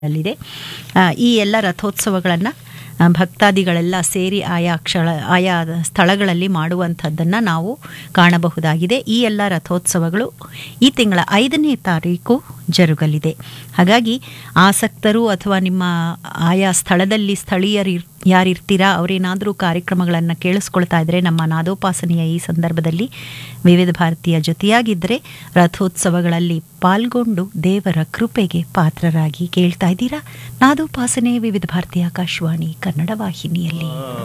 ಅಲ್ಲಿದೆ ಆ, ಈ ಎಲ್ಲ ರಥೋತ್ಸವಗಳನ್ನು ಭಕ್ತಾದಿಗಳೆಲ್ಲ ಸೇರಿ ಆಯಾ ಕ್ಷಳ ಆಯಾ ಸ್ಥಳಗಳಲ್ಲಿ ಮಾಡುವಂಥದ್ದನ್ನು ನಾವು ಕಾಣಬಹುದಾಗಿದೆ ಈ ಎಲ್ಲ ರಥೋತ್ಸವಗಳು ಈ ತಿಂಗಳ ಐದನೇ ತಾರೀಕು ಜರುಗಲಿದೆ ಹಾಗಾಗಿ ಆಸಕ್ತರು ಅಥವಾ ನಿಮ್ಮ ಆಯಾ ಸ್ಥಳದಲ್ಲಿ ಸ್ಥಳೀಯರು ಇರ್- ಯಾರಿರ್ತೀರಾ ಅವರೇನಾದರೂ ಕಾರ್ಯಕ್ರಮಗಳನ್ನು ಕೇಳಿಸ್ಕೊಳ್ತಾ ಇದ್ದರೆ ನಮ್ಮ ನಾದೋಪಾಸನೆಯ ಈ ಸಂದರ್ಭದಲ್ಲಿ ವಿವಿಧ ಭಾರತೀಯ ಜೊತೆಯಾಗಿದ್ದರೆ ರಥೋತ್ಸವಗಳಲ್ಲಿ ಪಾಲ್ಗೊಂಡು ದೇವರ ಕೃಪೆಗೆ ಪಾತ್ರರಾಗಿ ಕೇಳ್ತಾ ಇದ್ದೀರಾ ನಾದೋಪಾಸನೆ ವಿವಿಧ ಭಾರತೀಯ ಆಕಾಶವಾಣಿ ಕನ್ನಡ ವಾಹಿನಿಯಲ್ಲಿ